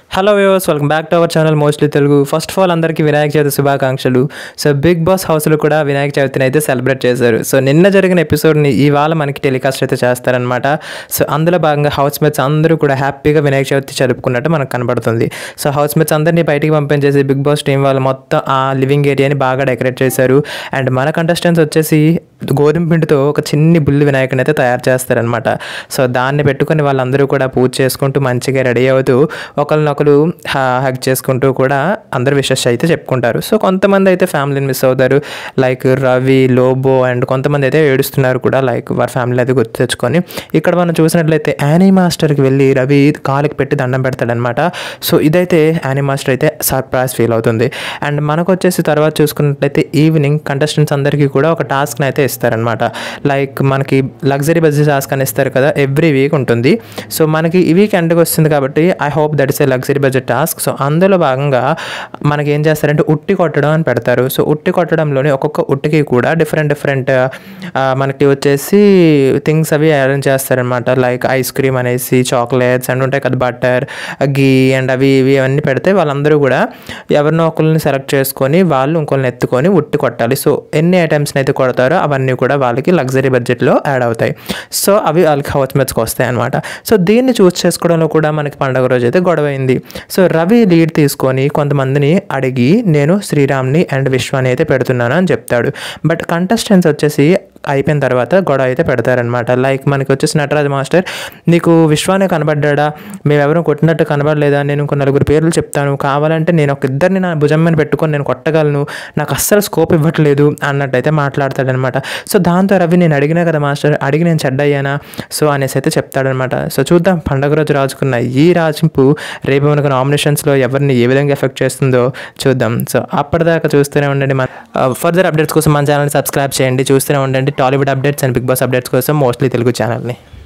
hello viewers welcome back to our channel mostly Telugu first of all అందరికీ వినాయక చవితి శుభాకాంక్షలు so big boss హౌస్లో కూడా వినాయక చవితిని అయితే సెలబ్రేట్ చేశారు సో నిన్న జరిగిన ఎపిసోడ్ని ఇవాళ మనకి టెలికాస్ట్ అయితే చేస్తారనమాట సో అందులో భాగంగా హౌస్ మేట్స్ అందరూ కూడా హ్యాపీగా వినాయక చవితి జరుపుకున్నట్టు మనకు కనబడుతుంది సో హౌస్ మేట్స్ అందరినీ బయటికి పంపించేసి బిగ్ బాస్ టీం వాళ్ళు మొత్తం ఆ లివింగ్ ఏరియాని బాగా డెకరేట్ చేశారు అండ్ మన కంటెస్టెంట్స్ వచ్చేసి గోధుమ పిండితో ఒక చిన్ని బుల్లి వినాయకుని అయితే తయారు చేస్తారనమాట సో దాన్ని పెట్టుకొని వాళ్ళందరూ కూడా పూజ చేసుకుంటూ మంచిగా రెడీ అవుతూ ఒకరినొకరు హగ్ చేసుకుంటూ కూడా అందరు విషెస్ అయితే చెప్పుకుంటారు సో కొంతమంది అయితే ఫ్యామిలీని మిస్ అవుతారు లైక్ రవి లోబో అండ్ కొంతమంది అయితే ఏడుస్తున్నారు కూడా లైక్ వారి ఫ్యామిలీ అయితే గుర్తు తెచ్చుకొని ఇక్కడ మనం చూసినట్లయితే యానీ మాస్టర్కి వెళ్ళి రవి కాలికి పెట్టి దండం పెడతాడనమాట సో ఇదైతే యానీ మాస్టర్ అయితే సర్ప్రైజ్ ఫీల్ అవుతుంది అండ్ మనకు వచ్చేసి తర్వాత చూసుకున్నట్లయితే ఈవినింగ్ కంటెస్టెంట్స్ అందరికీ కూడా ఒక టాస్క్ని అయితే ఇస్తారనమాట లైక్ మనకి లగ్జరీ బడ్జెట్ టాస్క్ అని ఇస్తారు కదా ఎవ్రీ వీక్ ఉంటుంది సో మనకి ఈ వీక్ ఎండ్కి వస్తుంది కాబట్టి I hope that is a luxury budget task so అందులో భాగంగా మనకి ఏం చేస్తారంటే ఉట్టి కొట్టడం అని పెడతారు సో ఉట్టి కొట్టడంలోని ఒక్కొక్క ఉట్టికి కూడా డిఫరెంట్ డిఫరెంట్ మనకి వచ్చేసి థింగ్స్ అవి అరేంజ్ చేస్తారనమాట లైక్ ఐస్ క్రీమ్ అనేసి చాక్లెట్స్ అండ్ ఉంటాయి కదా బటర్ గీ అండ్ అవి ఇవి అవన్నీ పెడితే వాళ్ళందరూ కూడా ఎవరినో ఒకరిని సెలెక్ట్ చేసుకొని వాళ్ళు ఇంకొకరిని ఎత్తుకొని ఉట్టి కొట్టాలి సో ఎన్ని ఐటమ్స్ని అయితే కొడతారో అవన్నీ కూడా వాళ్ళకి లగ్జరీ బడ్జెట్లో యాడ్ అవుతాయి సో అవి వాళ్ళకి హౌస్ మెట్స్కి వస్తాయి అనమాట సో దీన్ని చూస్ చేసుకోవడంలో కూడా మనకి పండుగ రోజు అయితే గొడవ అయింది సో రవి లీడ్ తీసుకొని కొంతమందిని అడిగి నేను శ్రీరామ్ని అండ్ విశ్వాని అయితే పెడుతున్నాను అని చెప్తాడు బట్ కంటెస్టెంట్స్ వచ్చేసి అయిపోయిన తర్వాత గొడవ అయితే పెడతారనమాట లైక్ మనకి వచ్చేసి నటరాజ్ మాస్టర్ నీకు విశ్వానే కనబడ్డా మేమెవరూ కొట్టినట్టు కనబడలేదా నేను ఇంకో నలుగురు పేర్లు చెప్తాను కావాలంటే నేను ఒక ఇద్దరిని నా భుజం మీద పెట్టుకొని నేను కొట్టగలను నాకు అస్సలు స్కోప్ ఇవ్వట్లేదు అన్నట్టయితే మాట్లాడతాడనమాట సో దాంతో రవి నేను అడిగినా కదా మాస్టర్ అడిగి నేను చెడ్డయ్యానా సో అనేసి అయితే చెప్తాడనమాట సో చూద్దాం పండగ రోజు రాజుకున్న ఈ రాజింపు రేపు మనకు నామినేషన్స్లో ఎవరిని ఏ విధంగా ఎఫెక్ట్ చేస్తుందో చూద్దాం సో అప్పటిదాకా చూస్తూనే ఉండండి మన ఫర్దర్ అప్డేట్స్ కోసం మన ఛానల్ సబ్స్క్రైబ్ చేయండి చూస్తూనే ఉండండి Tollywood updates and Bigg Boss updates కోసం మోస్ట్లీ తెలుగు ఛానల్ని